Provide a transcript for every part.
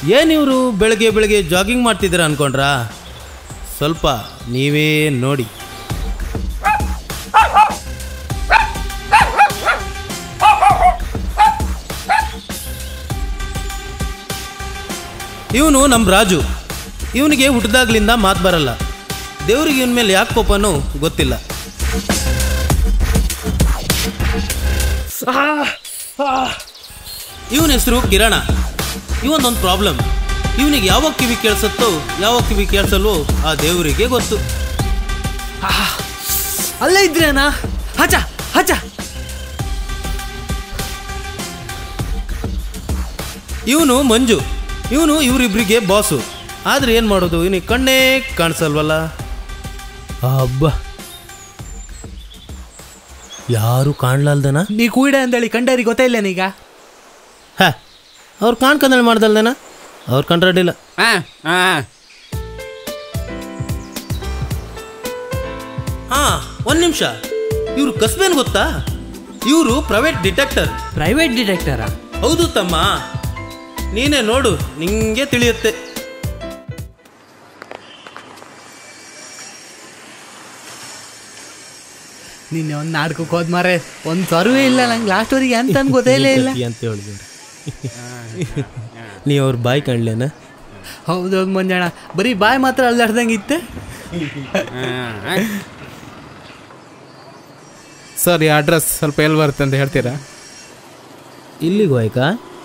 ಏನಿವರು ಬೆಳಗ್ಗೆ ಬೆಳಗ್ಗೆ ಜಾಗಿಂಗ್ ಮಾಡ್ತಿದ್ದೀರಾ ಅನ್ಕೊಂಡ್ರಾ ಸ್ವಲ್ಪ ನೀವೇ ನೋಡಿ ಇವನು ನಮ್ಮ ರಾಜು ಇವನಿಗೆ ಹುಟ್ಟಿದಾಗ್ಲಿಂದ ಮಾತು ಬರಲ್ಲ ದೇವ್ರಿಗೆ ಇವನ ಮೇಲೆ ಯಾಕೆ ಕೋಪನೂ ಗೊತ್ತಿಲ್ಲ ಇವನ ಹೆಸರು ಕಿರಣ ಇವನೊಂದು ಪ್ರಾಬ್ಲಮ್ ಇವನಿಗೆ ಯಾವಾಗ ಕಿವಿ ಕೇಳಿಸುತ್ತೋ ಯಾವಾಗ ಕಿವಿ ಕೇಳಿಸಲ್ವೋ ಆ ದೇವರಿಗೆ ಗೊತ್ತು ಅಲ್ಲೇ ಇದ್ರೇನಾ ಹಚ ಹಚ ಇವನು ಮಂಜು ಇವನು ಇವರಿಬ್ರಿಗೆ ಬಾಸು ಆದ್ರೆ ಏನು ಮಾಡೋದು ಇವನಿಗೆ ಕಣ್ಣೇ ಕಾಣಿಸಲ್ವಲ್ಲ ಹಬ್ಬ ಯಾರು ಕಾಣ್ಲಲ್ದನ ನೀ ಕೂಡೆ ಅಂದೇಳಿ ಕಂಡೇರಿ ಗೊತ್ತಾಯಿಲ್ಲೇನೀಗ ಹ ಅವ್ರು ಕಾಣ್ಕಂದಳಿ ಮಾಡ್ದಲ್ದೇನ ಅವ್ರು ಕಂಡ್ರಡಿಲ್ಲ ಹಾಂ ಹಾಂ ಹಾ ಒಂದು ನಿಮಿಷ ಇವ್ರು ಕಸ್ಬೇನ್ ಗೊತ್ತಾ ಇವರು ಪ್ರೈವೇಟ್ ಡಿಟೆಕ್ಟರ್ ಪ್ರೈವೇಟ್ ಡಿಟೆಕ್ಟರಾ ಹೌದು ತಮ್ಮ ನೀನೇ ನೋಡು ನಿಂಗೆ ತಿಳಿಯುತ್ತೆ ನಿನ್ನೆ ಒಂದು ನಾಟಕಕ್ಕೆ ಹೋದ್ ಮಾರೆ ಒಂದು ಸರ್ವೇ ಇಲ್ಲ ನಂಗೆ ಲಾಸ್ಟ್ವರೆಗೆ ಅಂತ ಅನ್ ಗೊತ್ತೇ ಇಲ್ಲ ಅಂತ ಹೇಳಿದ್ರು ನೀ ಅವ್ರ ಬಾಯಿ ಕಾಣ್ಲೇನ ಹೌದೌದು ಮಂಜಣ್ಣ ಬರೀ ಬಾಯ್ ಮಾತ್ರ ಅಲ್ಲಾಡ್ದಂಗೆ ಇತ್ತೆ ಸರ್ ಈ ಅಡ್ರೆಸ್ ಸ್ವಲ್ಪ ಎಲ್ಲಿ ಬರುತ್ತೆ ಅಂತ ಹೇಳ್ತೀರಾ ಇಲ್ಲಿಗೆ ಹೋಯ್ಕಾ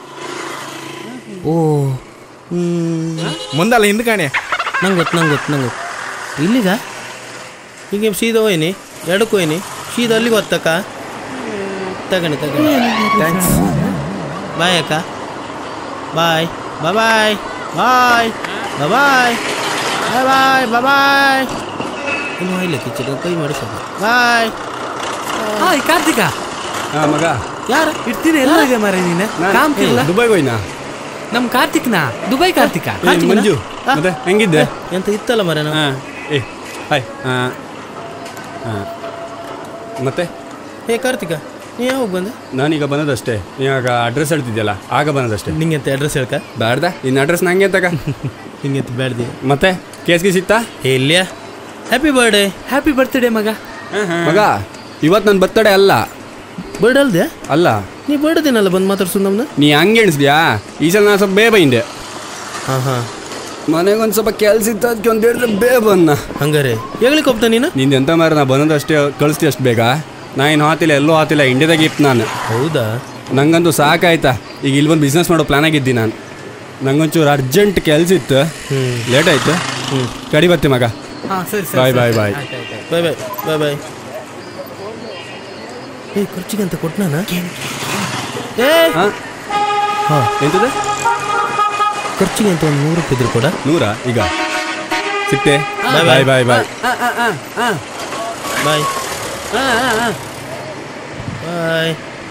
ಓ ಹ್ಮ್ ಮುಂದಲ್ಲ ಹಿಂದೆ ಕಾಣೆ ನಂಗೆ ಗೊತ್ತು ನಂಗೆ ಗೊತ್ತು ನಂಗೆ ಗೊತ್ತು ಇಲ್ಲಿಗ ಹೀಗೆ ಸೀದಾ ಹೋಯ್ನಿ ಎಡಕ್ಕೆ ಹೋಯ್ನಿ ಸೀದಾ ಅಲ್ಲಿಗೆ ಹೊತ್ತಕ್ಕ ತಗಣಿ ತಗಣಿ ಥ್ಯಾಂಕ್ಸ್ ಬಾಯ್ ಅಕ್ಕ ಬಾಯ್ ಬಾಯ್ ಬಾಯ್ ಬಾಯ್ ಬಾಯ್ ಬಾಯ್ ಬಾಯ್ ಬಾಯ್ ಇನ್ನು ಇಲ್ಲ ಕಿಚ್ಚಡ ಕೈ ಮಾಡಿಸೋದು ಬಾಯ್ ಹಾಯ್ ಕಾರ್ತಿಕ ಹಾಂ ಮಗ ಯಾರ ಇರ್ತೀನಿ ಎಲ್ಲ ಇದೆ ಮಾರೆ ನೀನು ಕಾಮ್ತಿಲ್ಲ ದುಬೈಗೆ ಹೋಯ್ನಾ ನಮ್ಮ ಕಾರ್ತಿಕ್ನಾ ದುಬೈ ಕಾರ್ತಿಕ ಏ, ಮಂಜು ಮತ್ತೆ ಹೆಂಗಿದ್ದೆ ಎಂತ ಇತ್ತಲ್ಲ ಮರೇನ ಹಾಂ ಏ ಹಾಯ್ ಹಾಂ ಹಾಂ ಮತ್ತೆ ಹೇ ಕಾರ್ತಿಕ ನೀ ಯಾವಾಗ ಬಂದೆ ನಾನೀಗ ಬಂದದಷ್ಟೇ ಇವಾಗ ಅಡ್ರೆಸ್ ಹೇಳ್ತಿದ್ಯಲ್ಲ ಆಗ ಬಂದದಷ್ಟೇ ನಿಂಗೆ ಅಂತ ಅಡ್ರೆಸ್ ಹೇಳ್ಕ ಬೇಡ್ದ ಇನ್ನು ಅಡ್ರೆಸ್ ನಂಗೆ ತಗ ನಿಂಗೆ ಅಂತ ಬೇಡ್ದಿ ಮತ್ತೆ ಕೇಸ್ಗೆ ಸಿಕ್ತಾ ಹೇ ಇಲ್ಯಾ ಹ್ಯಾಪಿ ಬರ್ಡೇ ಹ್ಯಾಪಿ ಬರ್ತ್ಡೇ ಮಗ ಮಗ ಇವತ್ತು ನನ್ನ ಬರ್ತಡೆ ಅಲ್ಲ ಬರ್ಡ್ ಅಲ್ದೆ ಅಲ್ಲ ನೀ ಬರ್ಡದೇನಲ್ಲ ಬಂದು ಮಾತಾಡ್ಸು ನಮ್ನ ನೀ ಹಂಗೆ ಎಣಿಸ್ದ್ಯಾ ಈ ಸಲ ನಾನು ಸ್ವಲ್ಪ ಬೇ ಬೈಂದೆ ಹಾಂ ಹಾಂ ಮನೆಗೆ ಒಂದು ಸ್ವಲ್ಪ ಕೆಲ್ಸ ಇತ್ತು ಅದಕ್ಕೆ ಒಂದು ಹೇಳಿದ್ರೆ ಬೇ ಬಂದ ಹಂಗಾರೆ ಹೆಗ್ಲಿಕ್ಕೆ ಹೋಗ್ತಾ ನೀನು ನಿಂದು ಎಂತ ಮಾರ ನಾ ಬಂದದಷ್ಟೇ ಕಳಿಸ್ತಿ ಅಷ್ಟು ಬೇಗ ನಾ ಏನು ಹಾತಿಲ್ಲ ಎಲ್ಲೂ ಹಾತಿಲ್ಲ ಇಂಡಿಯಾದಾಗ ಇತ್ತು ನಾನು ಹೌದಾ ನಂಗಂತೂ ಸಾಕಾಯ್ತಾ ಈಗ ಇಲ್ಲಿ ಬಂದು ಬಿಸ್ನೆಸ್ ಮಾಡೋ ಪ್ಲಾನ್ ಆಗಿದ್ದಿ ನಾನು ನಂಗೊಂಚೂರು ಅರ್ಜೆಂಟ್ ಕೆಲ್ಸ ಇತ್ತು ಹ್ಮ್. ಲೇಟ್ ಆಯ್ತು ಹ್ಞೂ ಕಡಿ ಬರ್ತಿ ಮಗ ಹಾಂ ಸರಿ ಬಾಯ್ ಬಾಯ್ ಬಾಯ್ ಬಾಯ್ ಬಾಯ್ ಬಾಯ್ ಬಾಯ್ ಏ ಖರ್ಚಿಗೆ ಅಂತ ಕೊಟ್ನಾನ ಏ ಹಾಂ ಹಾಂ ಎಂತದ ಖರ್ಚಿಗೆ ಅಂತ ಒಂದು ನೂರು ರೂಪಾಯಿ ಇದ್ರು ಕೊಡ ನೂರಾ ಈಗ ಸಿಕ್ತೆ ಬಾಯ್ ಬಾಯ್ ಬಾಯ್ ಬಾಯ್ ಬಾಯ್ ಬಾಯ್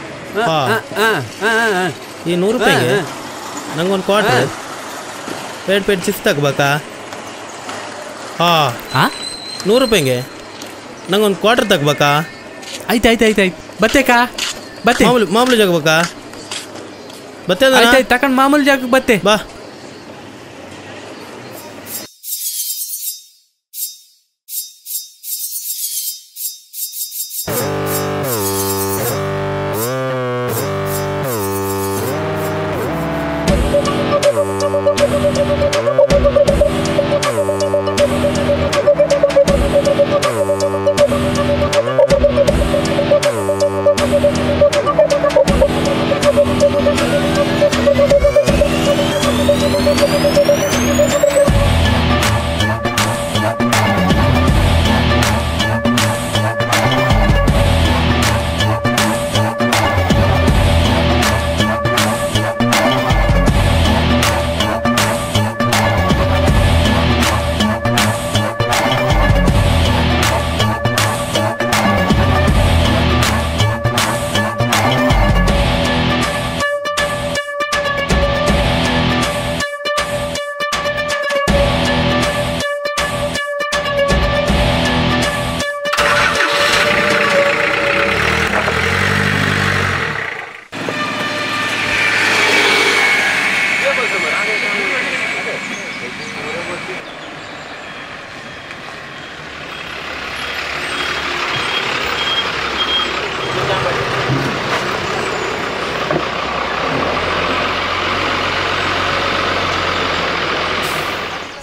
ಹಾಂ ಈ ನೂರು ರೂಪಾಯಿಗೆ ನಂಗೊಂದು ಕ್ವಾರ್ಟರ್ ಪೇಟ್ ಪೇಟ್ ಚಿಪ್ಸ್ ತಗೋಬೇಕಾ ಹಾಂ ಹಾಂ ನೂರು ರೂಪಾಯಿಗೆ ನಂಗೊಂದು ಕ್ವಾರ್ಟರ್ ತಗೋಬೇಕಾ ಆಯ್ತು ಆಯ್ತು ಆಯ್ತು ಆಯ್ತು ಬತ್ತೇಕಾ ಬತ್ತೆ ಮಾಮೂಲಿ ಮಾಮೂಲಿ ಜಗಬೇಕಾ ಬತ್ತೆ ಆಯ್ತು ಆಯ್ತು ತಗೊಂಡು ಮಾಮೂಲಿ ಜಾಗಕ್ಕೆ ಬತ್ತೆ ಬಾ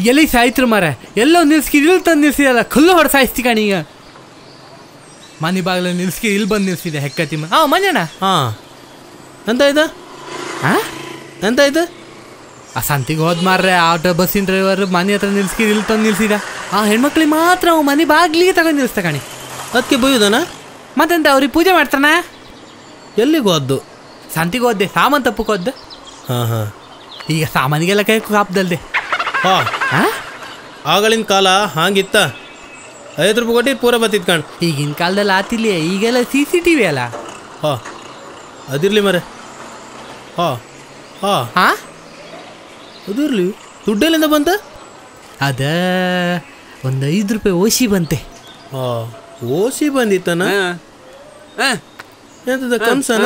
ಎಲ್ಲಿ ಸಾಯ್ತ್ರು ಮಾರ ಎಲ್ಲೋ ನಿಲ್ಸ್ಕಿ ಇಲ್ಲಿ ತಂದು ನಿಲ್ಸಿದಲ್ಲ ಕಲ್ಲು ಹೊಡೆ ಸಾಯಿಸ್ತಿ ಕಣಿ ಈಗ ಮನೆ ಬಾಗಿಲು ನಿಲ್ಸ್ಕಿ ಇಲ್ಲಿ ಬಂದು ನಿಲ್ಸಿದೆ ಹೆಕ್ಕತಿ ಮ ಹಾಂ ಮಂಜಣ್ಣ ಹಾಂ ಎಂತ ಆಯ್ತಾ ಹಾಂ ಎಂತ ಆಯ್ತು ಆ ಸಂತಿಗೆ ಹೋದ್ ಮಾರ್ರೆ ಆಟೋ ಬಸ್ಸಿನ ಡ್ರೈವರ್ ಮನೆ ಹತ್ರ ನಿಲ್ಸ್ಕಿ ಇಲ್ಲಿ ತಂದು ನಿಲ್ಸಿದ ಆ ಹೆಣ್ಮಕ್ಳಿಗೆ ಮಾತ್ರ ಅವ ಮನೆ ಬಾಗ್ಲಿಗೆ ತಗೊಂಡು ನಿಲ್ಸ್ತ ಕಣಿ ಅದಕ್ಕೆ ಬೈಯುದನ ಮತ್ತೆಂತ ಅವ್ರಿಗೆ ಪೂಜೆ ಮಾಡ್ತಾನ ಎಲ್ಲಿಗೆ ಹೋದ್ದು ಸಂತಿಗೆ ಹೋದ್ದೆ ಸಾಮಾನು ತಪ್ಪಕ್ಕೋದ್ದೆ ಹಾಂ ಹಾಂ ಈಗ ಸಾಮಾನಿಗೆಲ್ಲ ಕೈ ಕಾಪ್ದಲ್ದೆ ಹಾಂ ಹಾಂ ಆಗಳಿನ ಕಾಲ ಹಾಂಗಿತ್ತ ಐವತ್ತು ರೂಪಾಯಿ ಕೊಟ್ಟಿದ್ದು ಪೂರ ಬತ್ತಿತ್ತು ಕಣ್ ಈಗಿನ ಕಾಲದಲ್ಲಿ ಆತಿಲ್ಲ ಈಗೆಲ್ಲ ಸಿ ಸಿ ಟಿ ವಿ ಅಲ್ಲ ಹಾಂ ಅದಿರಲಿ ಮರೆ ಹಾಂ ಹಾಂ ಹಾಂ ಅದಿರಲಿ ದುಡ್ಡೆಲ್ಲಿಂದ ಬಂತ ಅದ ಒಂದು ಐದು ರೂಪಾಯಿ ಓಶಿ ಬಂತೆ ಹಾಂ ಓಸಿ ಬಂದಿತ್ತನ ಎಂತದ ಕನ್ಸನ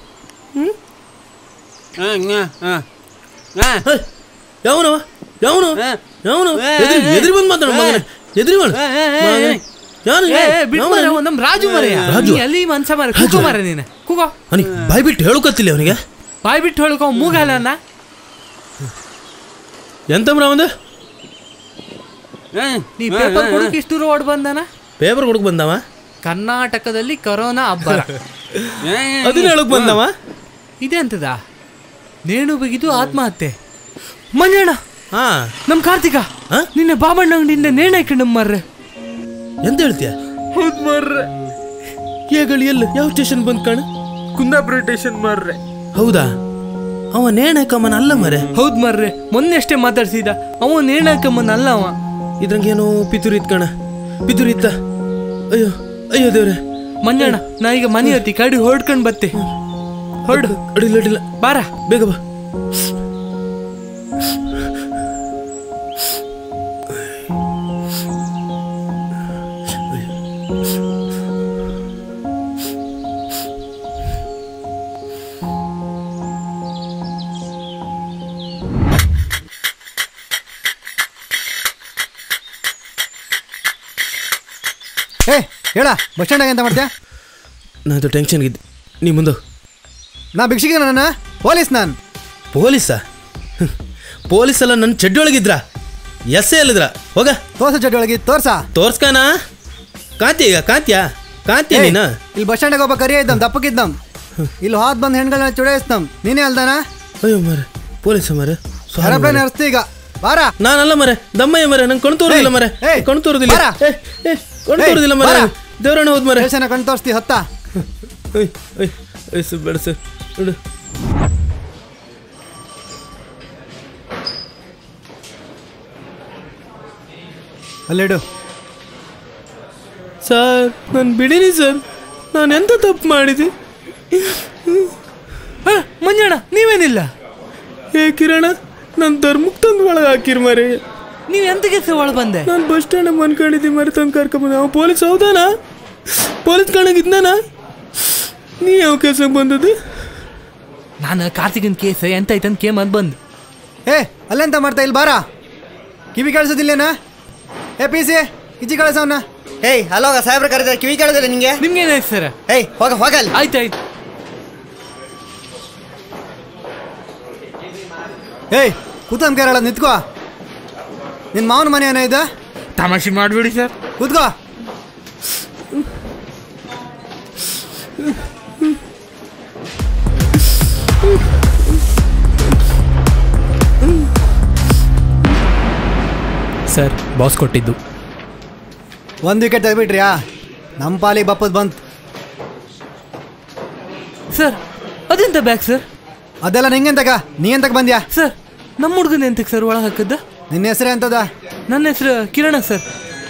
ಯಾವನವ ಯಾವನು ಯಾವನು ಎದ್ರಿ ಬಂದು ಮಾತಾಡ ಮಗನ ಎದ್ರಿ ಮಾಡು ಮಗನೇ. ಯಾರು ಏ, ಏ, ಬಿಡು ಯಾವನು? ಮಾರ್ರೆ, ನಮ್ ರಾಜು ಮರೆಯ ರಾಜು? ಅಲ್ಲಿ ಮನ್ಸ ಮರ ಕೂಗೋ ಮರ ನೀನು ಕೂಗೋ ಅವನಿಗೆ ಬಾಯ್ ಬಿಟ್ಟು ಹೇಳಕತ್ತಿಲ್ಲ ಅವನಿಗೆ ಬಾಯ್ ಬಿಟ್ಟು ಹೇಳ್ಕೊ ಮೂಗಲ್ಲ ಎಂತಮ್ರ ಒಂದು ನೀ ಪೇಪರ್ ಕೊಡಕ್ಕೆ ಇಷ್ಟು ದೂರ ಓಡ್ ಬಂದಾನ ಪೇಪರ್ ಕೊಡಕ್ ಬಂದವ ಕರ್ನಾಟಕದಲ್ಲಿ ಕರೋನಾ ಅಬ್ಬರ ಅದನ್ನ ಹೇಳಕ್ ಬಂದವ ಇದೆ ಅಂತದ ನೇಣು ಬಿಗಿದು ಆತ್ಮಹತ್ಯೆ ಮಂಜಣ್ಣ ಹಾ ನಮ್ ಕಾರ್ತಿಕ ಹಾ? ನಿನ್ನೆ ಬಾಬಣ್ಣ ಅಂಗಡಿಯಿಂದ ನೇಣು ಹಾಕೊಂಡು ಮರ್ರೆ ಎಂತ ಹೇಳ್ತೀಯ ಹೌದ್ ಮರ್ರೆ ಕೇಗಳು ಎಲ್ಲ ಯಾವ ಸ್ಟೇಷನ್ ಬಂದ್ ಕಾಣ ಕುಂದಾಪುರ ಸ್ಟೇಷನ್ ಮರ್ರೆ ಹೌದಾ ಅವ ನೇಣಕಮ್ಮನ ಅಲ್ಲ ಮರೆ ಹೌದ್ ಮರ್ರೆ ಮೊನ್ನೆ ಅಷ್ಟೇ ಮಾತಾಡ್ಸಿದ ಅವ ನೇಣು ಹಾಕಮ್ಮನ ಅಲ್ಲ ಅವ ಇದ್ರಂಗೇನೋ ಪಿತೂರಿ ಇತ್ ಕಣ ಪಿತೂರಿ ಇತ್ತ ಅಯ್ಯೋ ಅಯ್ಯೋ ದೇವ್ರೆ ಮಂಜಣ್ಣ ನಾ ಈಗ ಮನೆ ಹತ್ತಿ ಕಡಿ ಹೊಡ್ಕೊಂಡ್ ಬತ್ತೆ ಹೊರಡು ಅಡಿಲ್ಲ ಅಡಿಲ್ಲ ಬಾರ ಬೇಗ ಬಾ ಏ ಹೇಳ ಬಸ್ ಸ್ಟ್ಯಾಂಡಾಗ ಎಂತ ಮಾಡ್ತೀಯ ನಾನು ಟೆನ್ಷನ್ ಇದ್ದೆ ನೀ ಮುಂದೆ ನಾ ಭಿಕ್ಷಿಗೆ ನನ್ನ ಪೊಲೀಸ್ ನಾನು ಪೊಲೀಸಾ ಹ್ಮ್. ಪೊಲೀಸ್ ಎಲ್ಲ ನನ್ನ ಚಡ್ಡೊಳಗಿದ್ರ ಎಸ್ಸೇ ಅಲ್ಲಿದ್ರ ಹೋಗ ತೋರ್ಸ ಚಡ್ಡಿ ಒಳಗೆ ತೋರ್ಸ ತೋರ್ಸ್ಕಾನ ಕಾಂತಿ ಈಗ ಕಾಂತ್ಯಾ ಕಾಂತಿ ಏ, ನೀನು ಇಲ್ಲಿ ಬಸ್ ಸ್ಟ್ಯಾಂಡಾಗ ಒಬ್ಬ ಕರಿಯ ಇದ್ದಮ್ ದಪ್ಪಕ್ಕಿದ್ದಮ್ ಇಲ್ಲಿ ಹಾತ್ ಬಂದ್ ಹೆಣ್ಗಳನ್ನ ಚುಡಾಯಿಸ್ತಮ್ ನೀನೇ ಅಲ್ದಾನ ಅಯ್ಯೋ ಮರ ಪೊಲೀಸ ಮರ ಏರೋಪ್ಲೇನ್ ಹರಿಸ್ತಿ ಈಗ ಬಾರ ನಾನಲ್ಲ ಮರೆ ದಮ್ಮಯ್ಯ ಮರೆ ನಂಗೆ ಕಣ್ ತೋರುದಿಲ್ಲ ಏಯ್, ಮರೆ ಏಯ್, ಕಣ್ ತೋರುದಿಲ್ಲ ಬಾರ. ಏ, ಏ, ಕಣ್ ಏಯ್, ತೋರುದಿಲ್ಲ ಮರೆ ಬಾರ. ದೇವರಣ್ಣ ಹೋದ್ ಮರೆ ಸ್ಟೇಷನ್ ಕಣ್ ತೋರಿಸ್ತಿ ಹತ್ತ ಏಯ್, ಏಯ್, ಏಯ್, ಸು ಬೇಡ ಸರ್ ನೋಡು ಅಲ್ಲಿಡು ಸರ್ ನಾನು ಬಿಡಿನಿ ಸರ್ ನಾನು ಎಂತ ತಪ್ಪು ಮಾಡಿದೆ ಹ, ಮಂಜಣ್ಣ ನೀವೇನಿಲ್ಲ ಏ ಕಿರಣ ನನ್ನ ಧರ್ಮಕ್ಕೆ ತಂದು ಒಳಗೆ ಹಾಕಿರ್ ಮರೆ ನೀವ್ ಎಂತ ಕೆಲಸ ಒಳ ಬಂದೆ ನಾನು ಬಸ್ ಸ್ಟ್ಯಾಂಡ್ ಮನ್ಕೊಂಡಿದ್ದೆ ಮರೆ ತಂದು ಕರ್ಕೊಂಬಂದ ಅವ ಪೊಲೀಸ್ ಹೌದಾನ ಪೊಲೀಸ್ ಕಾಣಾಗಿದ್ನಾನ ನೀ ಯಾವ ಕೆಲ್ಸಕ್ಕೆ ಬಂದದ್ದು ನಾನು ಕಾರ್ತಿಕನ್ ಕೇಸ್ ಎಂತ ಐತಂತ ಕೇಮ್ ಅಂತ ಬಂದು ಏ ಅಲ್ಲೆಂತ ಮಾಡ್ತಾ ಇಲ್ಲಿ ಬಾರ ಕಿವಿ ಕೇಳಿಸೋದಿಲ್ಲೇನ ಏ ಪಿ ಸಿ ಇಜ್ಜಿ ಕಳಿಸವನ್ನ ಏಯ್ ಹಲೋಗ ಸಾಹೇಬ್ರ ಕರೆದ ಕಿವಿ ಕೇಳೋದಿಲ್ಲ ನಿಂಗೆ ನಿಮ್ಗೇನಾಯ್ತು ಸರ್ ಏಯ್ ಹೋಗ ಹೋಗಲ್ ಆಯ್ತಾಯ್ತು ಏಯ್ ಕೂತಮ್ ಕೇರಳ ನಿಂತ್ಕೋ ನಿನ್ನ ಮಾವನ ಮನೆ ಏನೋ ಇದೆ ತಮಾಷೆ ಮಾಡ್ಬೇಡಿ ಸರ್ ಕೂತ್ಕೋ ಸರ್ ಬಾಸ್ ಕೊಟ್ಟಿದ್ದು ಒಂದು ವಿಕೆಟ್ ತೆಗ್ಬಿಟ್ರಿಯಾ ನಮ್ಮ ಪಾಲಿಗೆ ಬಪ್ಪದ್ ಬಂತು ಸರ್ ಅದೆಂತ ಬ್ಯಾಗ್ ಸರ್ ಅದೆಲ್ಲ ನಿಂಗೆಂತಕ ನೀ ಎಂತಕ್ ಬಂದ್ಯಾ ಸರ್ ನಮ್ಮ ಹುಡುಗನ ಎಂತಕ್ಕೆ ಸರ್ ಒಳಗೆ ಹಾಕದ್ದ ನಿನ್ನ ಹೆಸರು ಎಂತದ ನನ್ನ ಹೆಸರು ಕಿರಣ ಸರ್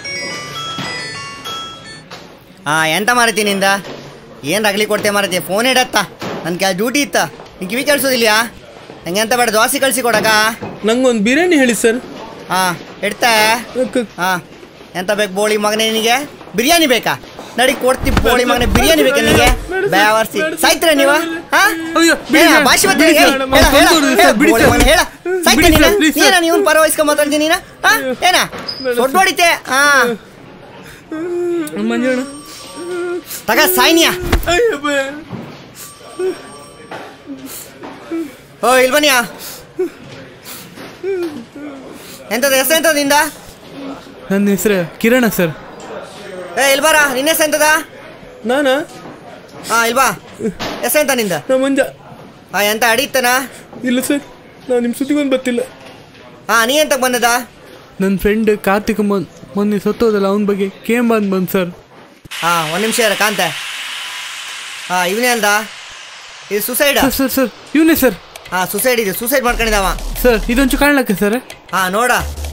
ಹಾ ಎಂತ ಮಾರತಿ ನಿಂದ ಏನು ರಗಲಿ ಕೊಡ್ತೆ ಮಾರತಿ ಫೋನ್ ಇಡತ್ತ ನನ್ನ ಕೆಲ ಡ್ಯೂಟಿ ಇತ್ತ ನಿಂಗೆ ಕಿವಿ ಕೇಳಿಸೋದಿಲ್ಲ ನಂಗೆ ಎಂತ ಬೇಡ ದೋಸೆ ಕಳಿಸಿ ಕೊಡಕ ನಂಗೊಂದು ಬಿರಿಯಾನಿ ಹೇಳಿ ಸರ್ ಹಾ ಇಡ್ತಾ ಹಾ ಎಂತ ಬೇಕು ಬೋಳಿ ಮಗನೇ ನಿನಗೆ ಬಿರಿಯಾನಿ ಬೇಕಾ ನಡಿ ಕೊಡ್ತಿ ಬೋಳಿ ಮಗನೇ ಬಿರಿಯಾನಿ ಬೇಕಾ ನಿನಗೆ ಬೇವರ್ಸಿ ಸಾಯ್ತೀರ ನೀವ ಹಾ ಅಯ್ಯೋ, ಬಿಡಿ ಏನ, ಸರ್, ಭಾಷೆ ಬಿಡಿ ಬರ್ತೀಯ? ಸರ್, ಹೇಳ, ನಾವು ಹೇಳ, ತಂದೂರು ಹೇಳ, ಸರ್, ಬಿಡಿ ಬೋಳಿ ಸರ್. ಮಗನೇ, ಹೇಳ. ಸಾಯ್ತೀಯ ಬಿಡಿ ನೀನು? ಸರ್, ಪ್ಲೀಸ್ ನೀನ ಸರ್. ನೀವನ್ ಪರವಹಿಸ್ಕೊಂಡ್ ಮಾತಾಡ್ತೀನಿ ನೀನ ಹಾ ಏನ ದೊಡ್ಡ ಹೊಡಿತೆ ಹಾ ಮಂಜಣ್ಣ ತಗ ಸಾಯ್ನಿಯ ಓ ಇಲ್ಲಿ ಬನ್ನಿಯಾ ಎಂತದ ಹೆಸರು ಎಂತದ ನಿಂದ ನನ್ನ ಹೆಸರು ಕಿರಣ ಸರ್ ಏ ಇಲ್ ಬಾರ ನಿನ್ನ ಹೆಸರು ಎಂತದ ನಾನಾ ಹಾ ಇಲ್ಬಾ ಹೆಸರು ಎಂತ ನಿಂದ ನಾ ಮಂಜ ಹಾ ಎಂತ ಅಡಿತನ ಇಲ್ಲ ಸರ್ ನಾನು ನಿಮ್ಮ ಸುದ್ದಿಗೊಂದು ಗೊತ್ತಿಲ್ಲ ಹಾ ನೀ ಎಂತಕ್ ಬಂದದ ನನ್ನ ಫ್ರೆಂಡ್ ಕಾರ್ತಿಕ್ ಮೊನ್ ಮೊನ್ನೆ ಸತ್ತೋದಲ್ಲ ಅವನ ಬಗ್ಗೆ ಕೇಮ್ ಬಂದು ಬಂದು ಸರ್ ಹಾ ಒಂದ್ ನಿಮಿಷ ಇರ ಕಾಂತ ಹಾ ಇವನೇ ಅಲ್ದ ಇದು ಸುಸೈಡ್ ಸರ್ ಸರ್ ಸರ್ ಇವನೇ ಸರ್ ಹಾ ಸುಸೈಡ್ ಇದೆ ಸುಸೈಡ್ ಮಾಡ್ಕೊಂಡಿದ್ದಾವ ಸರ್ ಇದೊಂಚು ಕಾಣ್ಲಕ್ಕೆ ಸರ್ ಹಾ ನೋಡ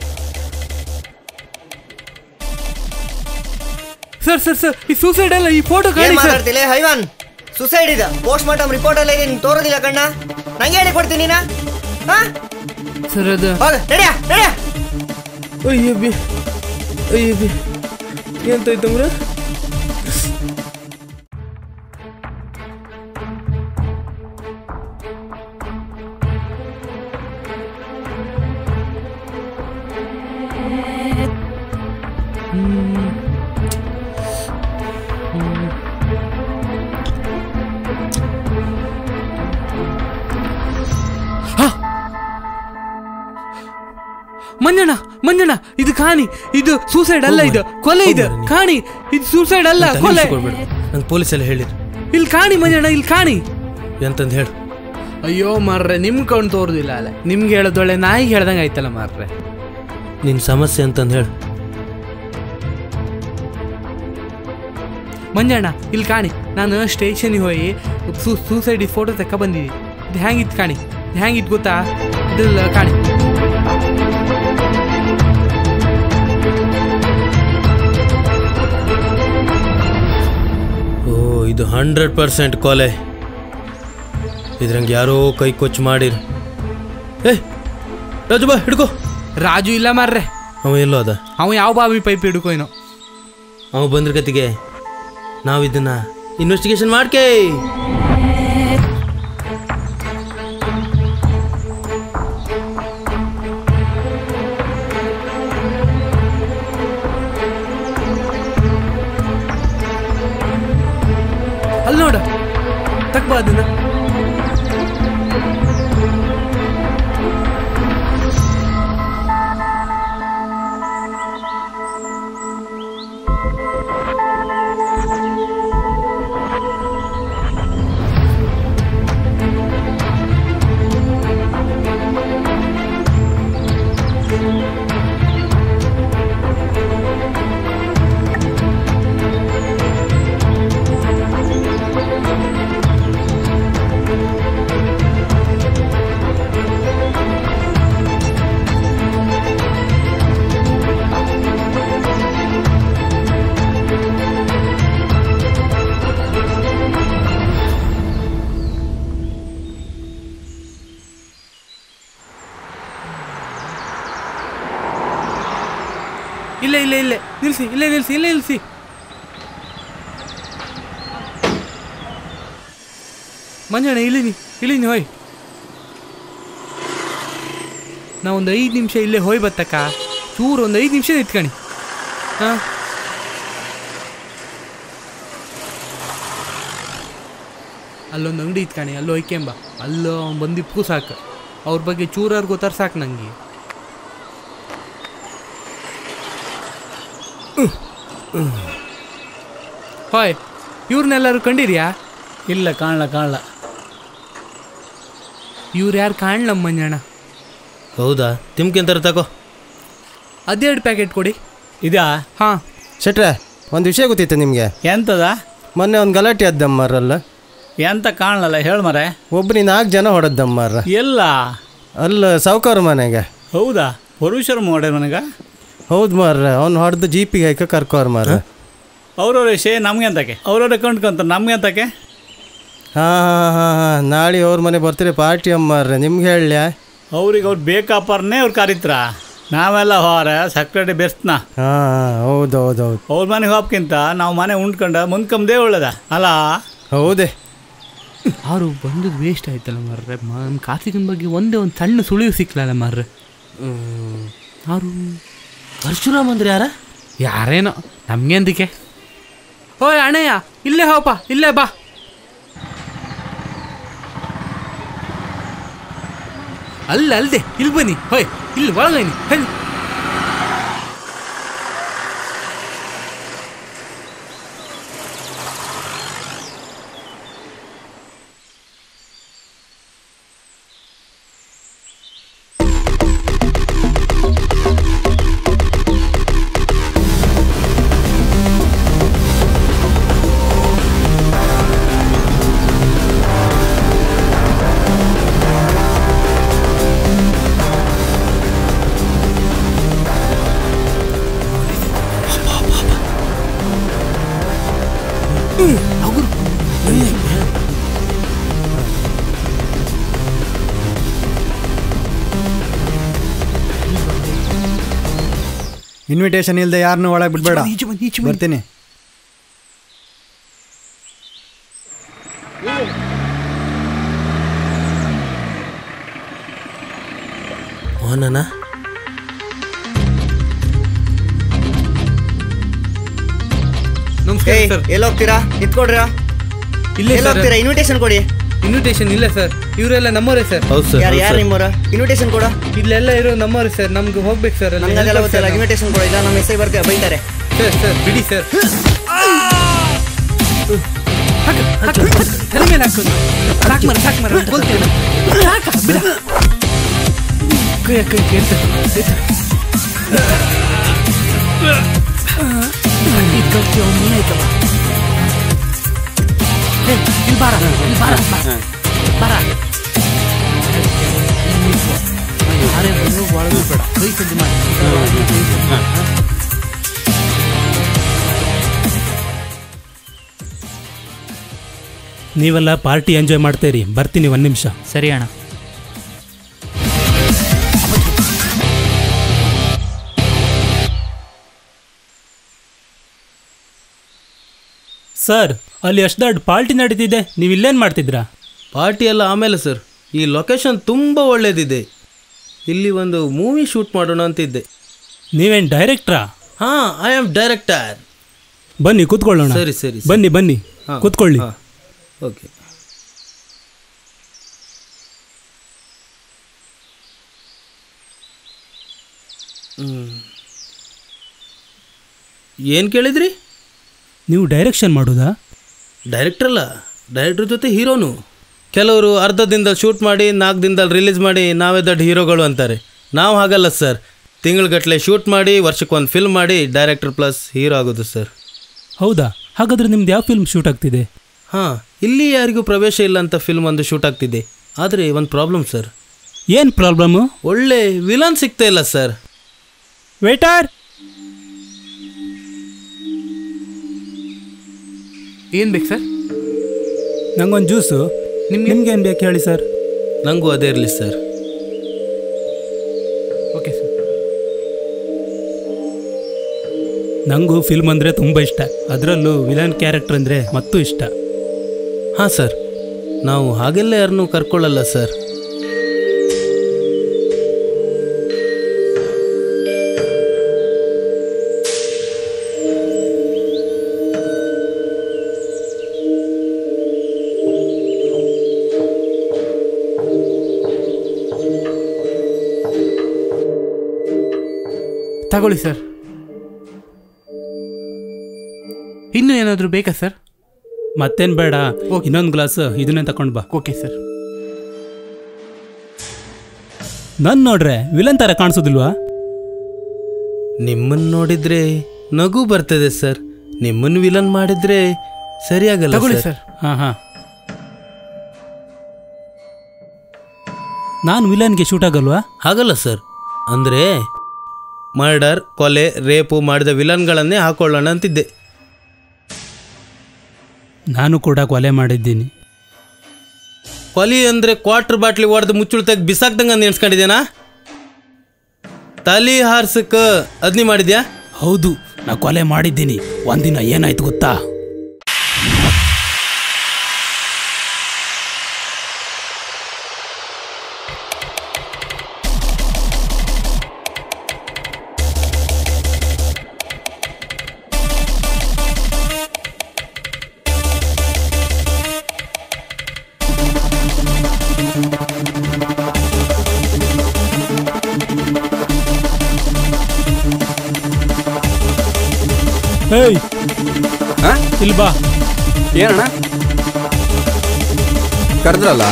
ಸರ್ ಸರ್ ಸರ್ ಈ ಸೂಸೈಡ್ ಅಲ್ಲ ಈ ಫೋಟೋ ಏನ್ ಕಾಣಿ ಸರ್ ಮಾತಾಡ್ತಿಲ್ಲ ಹೈವಾನ್ ಸುಸೈಡ್ ಇದೆ ಪೋಸ್ಟ್ ಮಾರ್ಟಮ್ ರಿಪೋರ್ಟ್ ಎಲ್ಲ ಇದೆ ನಿಂಗೆ ತೋರೋದಿಲ್ಲ ಕಣ್ಣ ನಂಗೆ ಹೇಳಿ ಕೊಡ್ತೀನಿ ನೀನ ಹಾ ಸರ್ ಅದು ಹೋಗ ನಡಿಯ ನಡಿಯ ಅಯ್ಯ ಬಿ ಅಯ್ಯ ಬಿ ಎಂತಾಯ್ತಮ್ರ ಮಂಜಣ್ಣ ಮಂಜಣ್ಣ ಇದು ಕಾಣಿ ಇದು ಸೂಸೈಡ್ ಅಲ್ಲ ಇದು ಕೊಲೆ ಇದು ಹೋಗ್ಬಾರ ನೀನು. ಕಾಣಿ ಇದು ಸೂಸೈಡ್ ಅಲ್ಲ ಕೊಲೆ ಕೊಡ್ಬೇಡ ನಂಗೆ ಪೊಲೀಸೆಲ್ಲ ಹೇಳಿದ್ರು ಇಲ್ಲಿ ಕಾಣಿ ಮಂಜಣ್ಣ ಇಲ್ಲಿ ಕಾಣಿ ಎಂತಂದು ಹೇಳು ಅಯ್ಯೋ ಮಾರ್ರೆ ನಿಮ್ ಕಣ್ ತೋರುದಿಲ್ಲ ಅಲ್ಲ ನಿಮ್ಗೆ ಹೇಳೋದೊಳ್ಳೆ ನಾಯಿಗೆ ಹೇಳ್ದಂಗೆ ಆಯ್ತಲ್ಲ ಮಾರ್ರೆ ನಿನ್ನ ಸಮಸ್ಯೆ ಅಂತಂದು ಹೇಳು ಮಂಜಣ್ಣ ಇಲ್ಲಿ ಕಾಣಿ ನಾನು ಸ್ಟೇಷನ್ಗೆ ಹೋಗಿ ಸೂ ಸೂಸೈಡ್ ಫೋಟೋ ತಕ್ಕ ಬಂದಿದ್ದೆ ಇದು ಹ್ಯಾಂಗಿತ್ತು ಕಾಣಿ ಇದು ಹ್ಯಾಂಗಿತ್ತು ಗೊತ್ತಾ ಇದಿಲ್ಲ ಕಾಣಿ ಓ ಇದು ಹಂಡ್ರೆಡ್ ಪರ್ಸೆಂಟ್ ಕೊಲೆ ಇದ್ರಂಗೆ ಯಾರೋ ಕೈ ಕೊಚ್ಚು ಮಾಡಿರ್ ಏ ರಾಜು ಬಾ ಹಿಡ್ಕೋ ರಾಜು ಇಲ್ಲ ಮಾರ್ರೆ ಅವ ಎಲ್ಲೋ ಅದ ಅವ ಯಾವ ಬಾವಿ ಪೈಪ್ ಹಿಡ್ಕೋಯ್ನೋ ಅವ ಬಂದ್ರ ಗತಿಗೆ ನಾವು ಇದನ್ನ ಇನ್ವೆಸ್ಟಿಗೇಷನ್ ಮಾಡ್ಕೆ ಅಲ್ಲಿ ನೋಡ ತಕ್ಬಾ ಅದನ್ನ ಇಲ್ಲ ಇಲ್ಲ ಇಲ್ಲ ನಿಲ್ಸಿ ಇಲ್ಲೇ ನಿಲ್ಸಿ ಇಲ್ಲೇ ನಿಲ್ಸಿ ಮಂಜಣ್ಣ ಇಲ್ಲಿನಿ ಇಲ್ಲಿನಿ ಹೋಯ್ ನಾ ಒಂದು ಐದು ನಿಮಿಷ ಇಲ್ಲೇ ಹೋಯ್ ಬತ್ತಕ್ಕ ಚೂರು ಒಂದು ಐದು ನಿಮಿಷ ನಿಂತ್ಕಣಿ ಹಾಂ ಅಲ್ಲೊಂದು ಅಂಗಡಿ ಇತ್ಕಣಿ ಅಲ್ಲಿ ಹೋಯ್ಕೆಂಬ ಅಲ್ಲೋ ಅವ್ನು ಬಂದಿಪ್ಪು ಸಾಕು ಅವ್ರ ಬಗ್ಗೆ ಚೂರಾರು ಗೊತ್ತಾರ ಸಾಕು ನನಗೆ ಹಾಯ್ ಇವ್ರನ್ನೆಲ್ಲರೂ ಕಂಡಿರಿಯಾ ಇಲ್ಲ ಕಾಣಲ ಕಾಣಲ ಇವ್ರು ಯಾರು ಕಾಣ್ಲಮ್ಮ ಮಂಜಣ್ಣ ಹೌದಾ ತಿಮ್ಕೆಂತಾರ ತಗೋ ಅದೆರಡು ಪ್ಯಾಕೆಟ್ ಕೊಡಿ ಇದಾ ಹಾಂ ಶೆಟ್ರೆ ಒಂದು ವಿಷಯ ಗೊತ್ತಿತ್ತು ನಿಮಗೆ ಎಂತದ ಮೊನ್ನೆ ಒಂದು ಗಲಾಟೆ ಆದ್ದಮ್ಮಾರಲ್ಲ ಎಂತ ಕಾಣಲ್ಲ ಹೇಳು ಮರೆ ಒಬ್ಬರಿ ನಾಲ್ಕು ಜನ ಹೊಡೆದಮ್ಮಾರ ಎಲ್ಲ ಅಲ್ಲ ಸಾವುಕಾರ ಮನೆಗೆ ಹೌದಾ ಪುರುಷರು ಮೋಡೆ ನನಗ ಹೌದು ಮಾರ್ರ ಅವ್ನು ಹೊಡೆದು ಜೀಪಿಗೆ ಹಾಕ ಕರ್ಕೋರ್ ಮಾರ ಅವ್ರವ್ರ ವಿಷಯ ನಮ್ಗೆ ಅಂತಕ್ಕೆ ಅವ್ರವ್ರೆ ಕೊಂಡ್ಕೊಂತಾರೆ ನಮ್ಗೆ ಅಂತಕ್ಕೆ ಹಾಂ ಹಾಂ ಹಾಂ ಹಾಂ ನಾಳೆ ಅವ್ರ ಮನೆ ಬರ್ತೀರಿ ಪಾರ್ಟಿ ಅಮ್ಮಾರ್ರೆ ನಿಮ್ಗೆ ಹೇಳಲ್ಯಾ ಅವ್ರಿಗೆ ಅವ್ರು ಬೇಕಾಪರ್ನೇ ಅವ್ರು ಕರೀತ್ರ ನಾವೆಲ್ಲ ಹೋರ ಸಕ್ರೆಟಿ ಬೆಸ್ಟ್ನ ಹಾಂ ಹಾಂ ಹೌದು ಹೌದು ಹೌದು ಅವ್ರ ಮನೆಗೆ ಹೋಗ್ಕಿಂತ ನಾವು ಮನೆ ಉಂಡ್ಕೊಂಡ ಮುಂದ್ಕಂಬದೇ ಒಳ್ಳೇದ ಅಲ್ಲ ಹೌದೇ ಅವರು ಬಂದದ್ದು ವೇಸ್ಟ್ ಆಯ್ತಲ್ಲ ಮಾರ್ರೆ ನಮ್ಮ ಕಾರ್ತಿಕನ ಬಗ್ಗೆ ಒಂದೇ ಒಂದು ಸಣ್ಣ ಸುಳಿವು ಸಿಕ್ಲಲ್ಲ ಮಾರ್ರೆ ಅವರು ಪರಶುರಾಮ್ ಅಂದ್ರೆ ಯಾರ ಯಾರೇನೋ ನಮ್ಗೆ ಅಂದಿಕೆ ಓಯ್ ಅಣ್ಣಯ್ಯ ಇಲ್ಲೇ ಹೋಪ ಇಲ್ಲೇ ಬಾ ಅಲ್ಲ ಅಲ್ದೆ ಇಲ್ಲಿ ಬನ್ನಿ ಹೋಯ್ ಇಲ್ಲಿ ಒಳಗೈನಿ ಇನ್ವಿಟೇಷನ್ ಇಲ್ಲದೆ ಯಾರನ್ನೂ ಒಳಗೆ ಬಿಡ್ಬೇಡ ಈಚೆ ಬನ್ನಿ, ಈಚೆ ಬನ್ನಿ. ಬರ್ತೀನಿ ಅವನನ ನಮಸ್ಕಾರ ಏಯ್ ಸರ್ ಎಲ್ಲಿ ಹೋಗ್ತೀರಾ ನಿಂತ್ಕೊಡ್ರಾ ಇಲ್ಲೇ ಎಲ್ಲಿ ಸರ್ ಹೋಗ್ತೀರಾ ಇನ್ವಿಟೇಷನ್ ಕೊಡಿ ಇನ್ವಿಟೇಷನ್ ಇಲ್ಲ ಸರ್ ಇವರೆಲ್ಲ ನಮ್ಮವರೇ ಸರ್ ಹೌದು ಸರ್ ಯಾರು ಹೌದು ಯಾರು ಸರ್. ನಿಮ್ಮವ್ರ ಇನ್ವಿಟೇಷನ್ ಕೊಡ ಇಲ್ಲೆಲ್ಲ ಇರೋ ನಮ್ಮವರೇ ಸರ್ ನಮ್ಗೆ ಹೋಗ್ಬೇಕು ಸರ್ ಅಲ್ಲಿ ನಮ್ಗೆ ಅದೆಲ್ಲ help ಗೊತ್ತಿಲ್ಲ ಸರ್ ನಾವು. ಇನ್ವಿಟೇಷನ್ ಕೊಡಿ ಇಲ್ಲ ನಮ್ಮ ಹೆಸರು ಬರ್ತೀವಿ ಬೈತಾರೆ ಸರ್ ಸರ್ ಬಿಡಿ ಸರ್ ಹಾಕು, ಹಾಕು, ತಲೆ ಮೇಲೆ ಹಾಕು. ಸಾಕ್ ಮಾರ್ರೆ, ಸಾಕ್ ಮಾರ್ರೆ, ಕೊಲ್ತೀನಿ. ಸಾಕ, ಬಿಡ. ಕೈ ಕೈ ಕೈ ಎತ್ತ, ಎತ್ತ. ಈ ಕತ್ತಿ ಅವ್ನ್ ನೀನೇ ಐತಮ್ಮ. ಏ, ಇಲ್ಲಿ ಬಾರ, ಇಲ್ಲಿ ಬಾರ, ಬಾರ. ಬಾರ. ಯಾರೇ ಬಂದ್ರು ಒಳಗೂ ಬೇಡ ಕೈ ಸಂಧಿ ಮಾಡಿ ನೀವೆಲ್ಲ ಪಾರ್ಟಿ ಎಂಜಾಯ್ ಮಾಡ್ತೀರಿ ಬರ್ತೀನಿ ಒಂದು ನಿಮಿಷ ಸರಿ ಅಣ್ಣ ಸರ್ ಅಲ್ಲಿ ಎಷ್ಟು ದೊಡ್ಡ ಪಾರ್ಟಿ ನಡೀತಿದೆ ನೀವು ಇಲ್ಲೇನು ಮಾಡ್ತಿದ್ರಾ ಪಾರ್ಟಿ ಎಲ್ಲ ಆಮೇಲೆ ಸರ್ ಈ ಲೊಕೇಶನ್ ತುಂಬ ಒಳ್ಳೇದಿದೆ ಇಲ್ಲಿ ಒಂದು ಮೂವಿ ಶೂಟ್ ಮಾಡೋಣ ಅಂತಿದ್ದೆ ನೀವೇನು ಡೈರೆಕ್ಟ್ರಾ ಹಾಂ ಐ ಆಮ್ ಡೈರೆಕ್ಟರ್ ಬನ್ನಿ ಕೂತ್ಕೊಳ್ಳೋಣ ಸರಿ, ಸರಿ, ಸರಿ. ಬನ್ನಿ ಬನ್ನಿ ಹಾ, ಕೂತ್ಕೊಳ್ಳಿ ಹಾ. ಓಕೆ ಏನು ಕೇಳಿದ್ರಿ ನೀವು ಡೈರೆಕ್ಷನ್ ಮಾಡೋದಾ ಡೈರೆಕ್ಟರ್ ಅಲ್ಲ ಡೈರೆಕ್ಟರ್ ಜೊತೆ ಹೀರೋನು ಕೆಲವರು ಅರ್ಧ ದಿನದಲ್ಲಿ ಶೂಟ್ ಮಾಡಿ ನಾಲ್ಕು ದಿನದಲ್ಲಿ ರಿಲೀಸ್ ಮಾಡಿ ನಾವೇ ದೊಡ್ಡ ಹೀರೋಗಳು ಅಂತಾರೆ ನಾವು ಹಾಗಲ್ಲ ಸರ್ ತಿಂಗಳಗಟ್ಟಲೆ ಶೂಟ್ ಮಾಡಿ ವರ್ಷಕ್ಕೆ ಒಂದು ಫಿಲ್ಮ್ ಮಾಡಿ ಡೈರೆಕ್ಟರ್ ಪ್ಲಸ್ ಹೀರೋ ಆಗೋದು ಸರ್ ಹೌದಾ ಹಾಗಾದ್ರೆ ನಿಮ್ದು ಯಾವ ಫಿಲ್ಮ್ ಶೂಟ್ ಆಗ್ತಿದೆ ಹಾಂ ಇಲ್ಲಿ ಯಾರಿಗೂ ಪ್ರವೇಶ ಇಲ್ಲ ಅಂತ ಫಿಲ್ಮ್ ಒಂದು ಶೂಟ್ ಆಗ್ತಿದೆ ಆದರೆ ಒಂದು ಪ್ರಾಬ್ಲಮ್ ಸರ್ ಏನು ಪ್ರಾಬ್ಲಮ್ಮು ಒಳ್ಳೆ ವಿಲನ್ ಸಿಗ್ತಾ ಇಲ್ಲ ಸರ್ ವೇಟರ್ ಏನು ಬೇಕು ಸರ್ ನಂಗೊಂದು ಜ್ಯೂಸು ನಿಮ್ಗೆ ನಿಮ್ಗೇನು ಬೇಕು ಹೇಳಿ ಸರ್ ನನಗೂ ಅದೇ ಇರಲಿ ಸರ್ ಓಕೆ ಸರ್ ನನಗೂ ಫಿಲ್ಮ್ ಅಂದರೆ ತುಂಬ ಇಷ್ಟ ಅದರಲ್ಲೂ ವಿಲನ್ ಕ್ಯಾರೆಕ್ಟರ್ ಅಂದರೆ ಮತ್ತೂ ಇಷ್ಟ ಹಾಂ ಸರ್ ನಾವು ಹಾಗೆಲ್ಲ ಯಾರನ್ನೂ ಕರ್ಕೊಳ್ಳಲ್ಲ ಸರ್ ತಗೊಳ್ಳಿ ಸರ್ ಇನ್ನೂ ಏನಾದರೂ ಬೇಕಾ ಸರ್ ಮತ್ತೇನು ಬೇಡ ಓಕೆ. ಇನ್ನೊಂದು ಗ್ಲಾಸ್ ಇದನ್ನೇ ತಗೊಂಡು ಬಾ ಓಕೆ ಸರ್ ನನ್ ನೋಡ್ರೆ ವಿಲನ್ ಥರ ಕಾಣಿಸೋದಿಲ್ವಾ ನಿಮ್ಮನ್ನು ನೋಡಿದ್ರೆ ನಗು ಬರ್ತದೆ ಸರ್ ನಿಮ್ಮನ್ನು ವಿಲನ್ ಮಾಡಿದ್ರೆ ಸರಿಯಾಗಲ್ಲ ತಗೊಳ್ಳಿ ಸರ್ ಸರ್ ಹಾಂ ಹಾಂ ನಾನು ವಿಲನ್ಗೆ ಶೂಟ್ ಆಗಲ್ವಾ ಹಾಗಲ್ಲ ಸರ್ ಅಂದರೆ ಮರ್ಡರ್ ಕೊಲೆ ರೇಪು ಮಾಡಿದ ವಿಲನ್ಗಳನ್ನೇ ಹಾಕೊಳ್ಳೋಣ ಅಂತಿದ್ದೆ ನಾನು ಕೂಡ ಕೊಲೆ ಮಾಡಿದ್ದೀನಿ ಕೊಲಿ ಅಂದರೆ ಕ್ವಾರ್ಟರ್ ಬಾಟ್ಲಿ ಹೊಡೆದು ಮುಚ್ಚುಳು ತೆಗ್ದು ಬಿಸಾಕ್ದಂಗೆ ನೆನ್ಸ್ಕೊಂಡಿದ್ಯಾನಾ ತಲಿ ಹಾರ್ಸಕ್ಕ ಅದ್ನಿ ಮಾಡಿದ್ಯಾ ಹೌದು ನಾ ಕೊಲೆ ಮಾಡಿದ್ದೀನಿ ಒಂದಿನ ಏನಾಯ್ತು ಗೊತ್ತಾ ಹೇಯ್ ಹಾಂ ಇಲ್ಲಿ ಬಾ ಏನಣ್ಣ ಕರೆದ್ರಲ್ಲ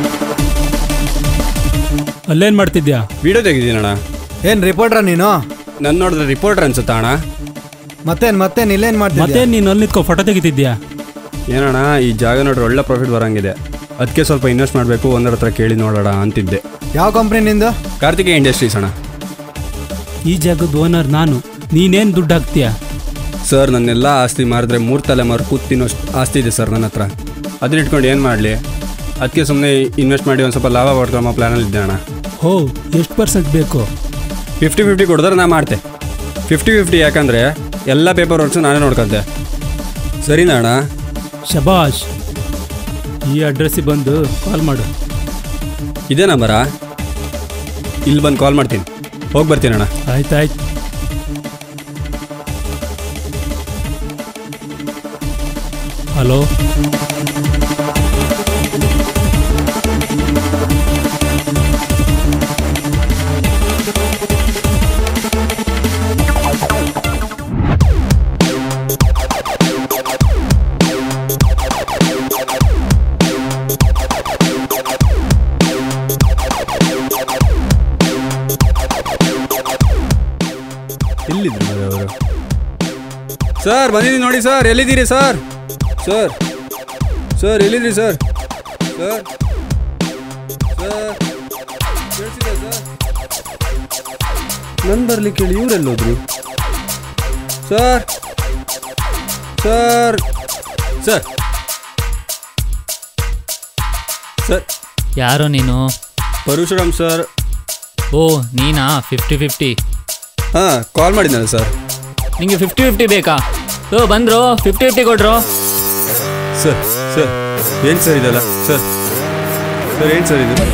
ಅಲ್ಲೇನು ಮಾಡ್ತಿದ್ಯಾ ವಿಡಿಯೋ ತೆಗಿದ್ದೀನಣ್ಣ ಏನು ರಿಪೋರ್ಟ್ರ ನೀನು ನನ್ನ ನೋಡಿದ್ರೆ ರಿಪೋರ್ಟರ್ ಅನ್ಸುತ್ತಾ ಅಣ್ಣ ಮತ್ತೇನು ಮತ್ತೇನು ಇಲ್ಲೇನು ಮತ್ತೆ ಮಾಡ್ತಿದ್ದೆ ನೀನು ಅಲ್ಲಿ ನಿಂತ್ಕೊ ಫೋಟೋ ತೆಗಿತಿದ್ಯಾ ಏನಣ್ಣ ಈ ಜಾಗ ನೋಡ್ರೆ ಒಳ್ಳೆ ಪ್ರಾಫಿಟ್ ಬರಂಗಿದೆ ಅದಕ್ಕೆ ಸ್ವಲ್ಪ ಇನ್ವೆಸ್ಟ್ ಮಾಡಬೇಕು ಒಂದರ ಹತ್ರ ಕೇಳಿ ನೋಡೋಣ ಅಂತಿದ್ದೆ ಯಾವ ಕಂಪ್ನಿ ನಿಂದು ಕಾರ್ತಿಕೇಯ ಇಂಡಸ್ಟ್ರೀಸ್ ಅಣ್ಣ ಈ ಜಾಗದ ಓನರ್ ನಾನು ನೀನೇನು ದುಡ್ಡು ಹಾಕ್ತೀಯಾ ಸರ್ ನನ್ನೆಲ್ಲ ಆಸ್ತಿ ಮಾರಿದ್ರೆ ಮೂರು ತಲೆಮಾರು ಕೂತಿನೋಷ್ಟು ಆಸ್ತಿ ಇದೆ ಸರ್ ನನ್ನ ಹತ್ರ ಅದನ್ನ ಇಟ್ಕೊಂಡು ಏನು ಮಾಡಲಿ ಅದಕ್ಕೆ ಸುಮ್ಮನೆ ಇನ್ವೆಸ್ಟ್ ಮಾಡಿ ಒಂದು ಸ್ವಲ್ಪ ಲಾಭ ಪಡ್ಕೊಳ್ಳೋ ಪ್ಲ್ಯಾನಲ್ಲಿ ಇದ್ದೆ ಅಣ್ಣ ಹೋ ಎಷ್ಟು ಪರ್ಸೆಂಟ್ ಬೇಕು ಫಿಫ್ಟಿ ಫಿಫ್ಟಿ ಕೊಡಿದ್ರೆ ನಾ ಮಾಡ್ತೆ ಫಿಫ್ಟಿ ಫಿಫ್ಟಿ ಯಾಕಂದರೆ ಎಲ್ಲ ಪೇಪರ್ ವರ್ಕ್ಸು ನಾನೇ ನೋಡ್ಕೊಂತೆ ಸರಿನಾ ಅಣ್ಣ ಶಬಾಷ್ ಈ ಅಡ್ರೆಸ್ಸಿಗೆ ಬಂದು ಕಾಲ್ ಮಾಡು ಇದೇ ನಂಬರಾ ಇಲ್ಲಿ ಬಂದು ಕಾಲ್ ಮಾಡ್ತೀನಿ ಹೋಗಿ ಬರ್ತೀನಿ ಅಣ್ಣ ಆಯ್ತಾಯ್ತು ಹಲೋ ಎಲ್ಲಿದ್ರು ಅವರು ಸರ್ ಬಂದಿದ್ದೀನಿ ನೋಡಿ ಸರ್ ಎಲ್ಲಿದ್ದೀರಿ ಸರ್ ಸರ್ ಸರ್ ಎಲ್ಲಿದ್ದೀರಿ ಸರ್ ಸರ್ ಸರ್ ಕೇಳ್ಸಿದ್ಯಾ ಸರ್ ನನ್ ಬರ್ಲಿಕ್ಕೆ ಹೇಳಿ ಇವರೆಲ್ಲೋದ್ರು ಸರ್ ಸರ್ ಸರ್ ಸರ್ ಯಾರೋ ನೀನು ಪರಶುರಾಮ್ ಸರ್ ಓ ನೀನಾ ಫಿಫ್ಟಿ ಫಿಫ್ಟಿ ಹಾಂ ಕಾಲ್ ಮಾಡಿದ್ನಲ್ಲ ಸರ್ ನಿಂಗೆ ಫಿಫ್ಟಿ ಫಿಫ್ಟಿ ಬೇಕಾ ಓ ಬಂದ್ರು ಫಿಫ್ಟಿ ಫಿಫ್ಟಿ ಕೊಟ್ರು ಸರ್ ಸರ್ ಏನು ಸರ್ ಇದಲ್ಲ ಸರ್ ಸರ್ ಏನು ಸರ್ ಇದು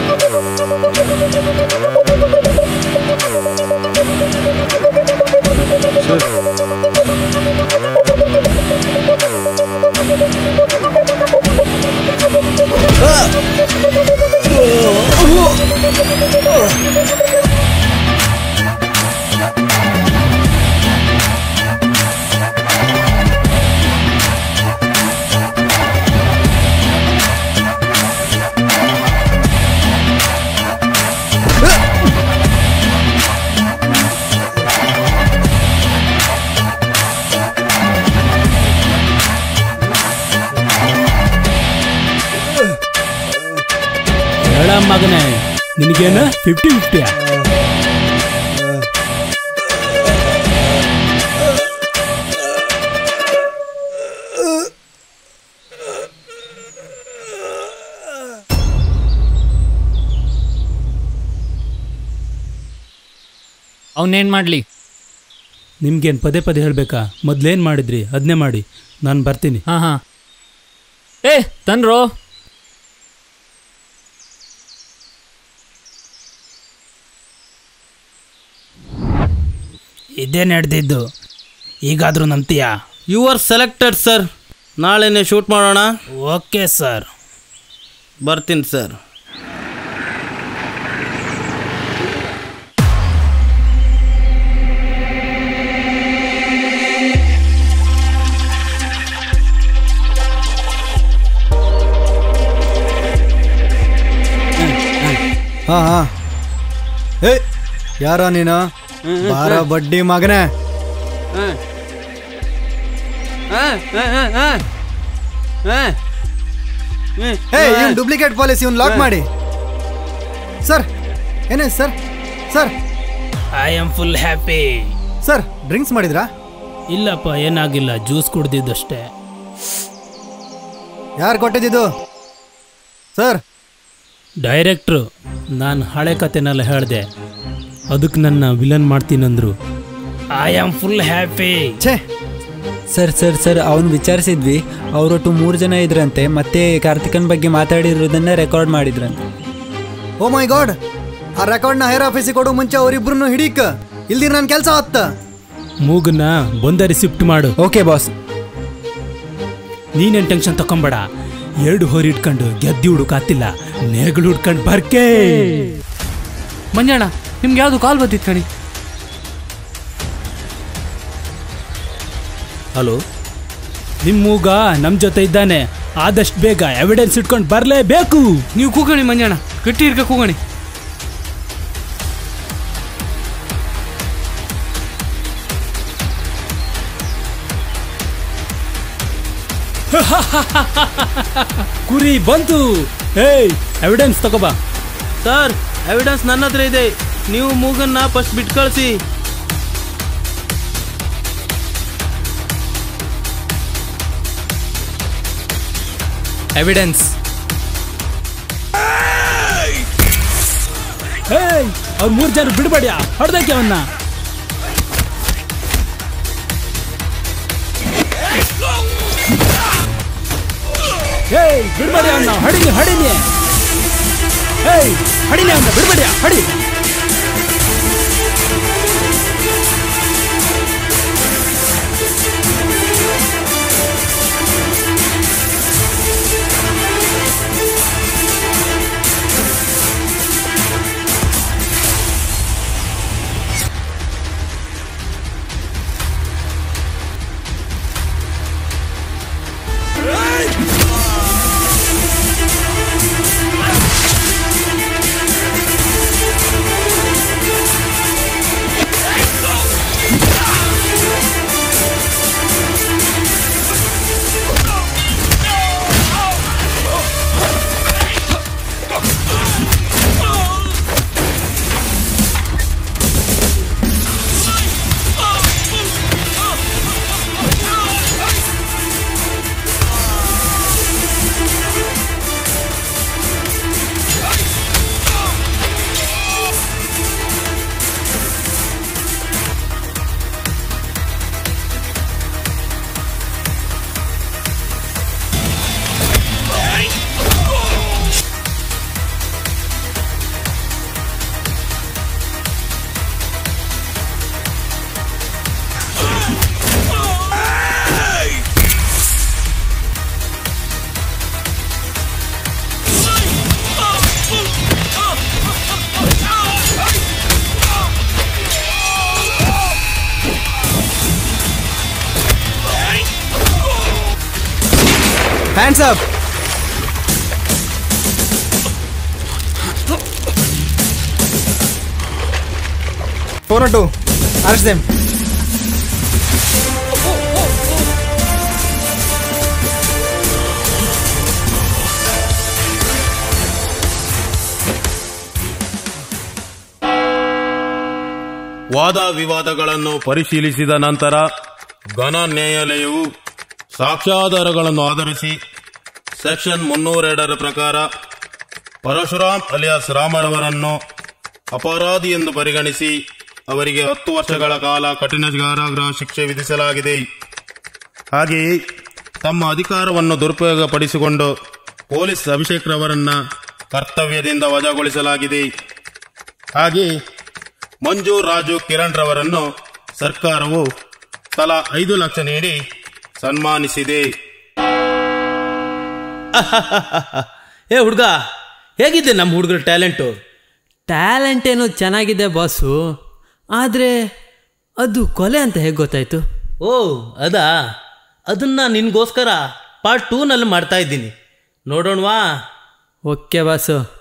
ಸರ್ ಹೇಳ ಮಗನೇ ನಿನಗೇನು ಫಿಫ್ಟಿ ಫಿಫ್ಟಿಯಾ ಅವನೇನು ಮಾಡಲಿ ನಿಮ್ಗೇನು ಪದೇ ಪದೇ ಹೇಳಬೇಕಾ ಮೊದ್ಲೇನು ಮಾಡಿದ್ರಿ ಅದನ್ನೇ ಮಾಡಿ ನಾನು ಬರ್ತೀನಿ ಹಾಂ ಹಾಂ ಏ ತಂದ್ರು ಇದೇ ನಡೆದಿದ್ದು ಈಗಾದರೂ ನಂಬ್ತೀಯಾ ಯು ಆರ್ ಸೆಲೆಕ್ಟೆಡ್ ಸರ್ ನಾಳೆನೇ ಶೂಟ್ ಮಾಡೋಣ ಓಕೆ ಸರ್ ಬರ್ತೀನಿ ಸರ್ ಹಾ ಹಾ ಏ ಯಾರೋ ನೀನು ಬಾರ ಬಡ್ಡಿ ಮಗನೇ ಏ ಇವ್ನು ಡೂಪ್ಲಿಕೇಟ್ ಪಾಲಿಸಿ ಇವ್ನು ಲಾಕ್ ಮಾಡಿ ಸರ್ ಏನೇ sir sir I am full happy sir drinks ಮಾಡಿದ್ರಾ ಇಲ್ಲಪ್ಪ ಏನಾಗಿಲ್ಲ ಜ್ಯೂಸ್ ಕುಡ್ದಿದ್ದಷ್ಟೇ ಯಾರು ಕೊಟ್ಟಿದ್ದು ಸರ್ ಡೈರೆಕ್ಟ್ರು ನಾನು ಹಳೆ ಕತೆನೆಲ್ಲ ಹೇಳಿದೆ ಅದಕ್ಕೆ ನನ್ನ ವಿಲನ್ ಮಾಡ್ತೀನಂದ್ರು ಐ ಆಮ್ ಫುಲ್ ಹ್ಯಾಪಿ ಛೇ ಸರ್ ಸರ್ ಸರ್ ಅವನು ವಿಚಾರಿಸಿದ್ವಿ ಅವರೊಟ್ಟು ಮೂರು ಜನ ಇದ್ರಂತೆ ಮತ್ತೆ ಕಾರ್ತಿಕನ್ ಬಗ್ಗೆ ಮಾತಾಡಿರೋದನ್ನ ರೆಕಾರ್ಡ್ ಮಾಡಿದ್ರಂತೆ ಓ ಮೈ ಗಾಡ್ ಆ ರೆಕಾರ್ಡ್ನ ಹೇರ್ ಆಫೀಸಿಗೆ ಕೊಡು ಮುಂಚೆ ಅವರಿಬ್ರು ಹಿಡೀಕ್ ಇಲ್ದಿರ ನನ್ನ ಕೆಲಸ ಹತ್ತ ಮೂಗನ್ನ ಬಂದರಿ ಶಿಫ್ಟ್ ಮಾಡು ಓಕೆ ಬಾಸ್ ನೀನೇನು ಟೆನ್ಷನ್ ತಕೊಂಬೇಡ ಎರಡು ಹೋರಿ ಇಟ್ಕೊಂಡು ಗೆದ್ದಿ ಹುಡುಕಾತಿಲ್ಲ ನೇಗಳು ಹುಡ್ಕೊಂಡು ಬರ್ಕೆ ಮಂಜಣ್ಣ ನಿಮ್ಗೆ ಯಾವುದು ಕಾಲ್ ಬಂದಿತ್ತು ಕಣಿ ಹಲೋ ನಿಮ್ಮ ಮೂಗ ನಮ್ಮ ಜೊತೆ ಇದ್ದಾನೆ ಆದಷ್ಟು ಬೇಗ ಎವಿಡೆನ್ಸ್ ಇಟ್ಕೊಂಡು ಬರಲೇಬೇಕು ನೀವು ಕೂಗಣಿ ಮಂಜಣ್ಣ ಗಟ್ಟಿ ಇರ್ಕ ಕೂಗಣಿ ಕುರಿ ಬಂತು ಏಯ್ ಎವಿಡೆನ್ಸ್ ತಗೋಬಾ ಸರ್ ಎವಿಡೆನ್ಸ್ ನನ್ನ ಹತ್ರ ಇದೆ ನೀವು ಮೂಗನ್ನ ಫಸ್ಟ್ ಬಿಟ್ಟು ಕಳಿಸಿ ಎವಿಡೆನ್ಸ್ ಏಯ್ ಅವ್ರು ಮೂರು ಜನ ಬಿಡಬೇಡ್ಯಾ ಹೊಡೆದಕ್ಕೆ ಅವನ್ನ ಹೇಯ್ ಬಿಡ್ಬೇಡಿ ಅವನ್ನ ಹಡಿನಿ ಹಡಿನಿ ಹೇಯ್ ಹಡಿನಿ ಅವನ್ನ ಬಿಡ್ಬೇಡಿ ಹಡಿ hands up for to arrest them ವಾದ ವಿವಾದಗಳನ್ನು ಪರಿಶೀಲಿಸಿದ ನಂತರ ಘನ ನ್ಯಾಯಾಲಯವು ಸಾಕ್ಷ್ಯಾಧಾರಗಳನ್ನು ಆಧರಿಸಿ ಸೆಕ್ಷನ್ ಮುನ್ನೂರೆರಡರ ಪ್ರಕಾರ ಪರಶುರಾಮ್ ಅಲಿಯಾಸ್ ರಾಮರವರನ್ನು ಅಪರಾಧಿ ಎಂದು ಪರಿಗಣಿಸಿ ಅವರಿಗೆ ಹತ್ತು ವರ್ಷಗಳ ಕಾಲ ಕಠಿಣ ಕಾರಾಗೃಹ ಶಿಕ್ಷೆ ವಿಧಿಸಲಾಗಿದೆ ಹಾಗೆಯೇ ತಮ್ಮ ಅಧಿಕಾರವನ್ನು ದುರುಪಯೋಗಪಡಿಸಿಕೊಂಡು ಪೊಲೀಸ್ ಅಭಿಷೇಕ್ ರವರನ್ನ ಕರ್ತವ್ಯದಿಂದ ವಜಾಗೊಳಿಸಲಾಗಿದೆ ಹಾಗೆ ಮಂಜು ರಾಜು ಕಿರಣ್ ರವರನ್ನು ಸರ್ಕಾರವು ತಲಾ ಐದು ಲಕ್ಷ ನೀಡಿ ಸನ್ಮಾನಿಸಿದೆ ಏ ಹುಡುಗ ಹೇಗಿದೆ ನಮ್ಮ ಹುಡುಗರ ಟ್ಯಾಲೆಂಟು ಟ್ಯಾಲೆಂಟ್ ಏನೋ ಚೆನ್ನಾಗಿದೆ ಬಾಸು ಆದರೆ ಅದು ಕೊಲೆ ಅಂತ ಹೇಗೆ ಗೊತ್ತಾಯ್ತು ಓ ಅದಾ ಅದನ್ನ ನಿನ್ಗೋಸ್ಕರ ಪಾರ್ಟ್ ಟೂನಲ್ಲಿ ಮಾಡ್ತಾ ಇದ್ದೀನಿ ನೋಡೋಣವಾ ಓಕೆ ಬಾಸು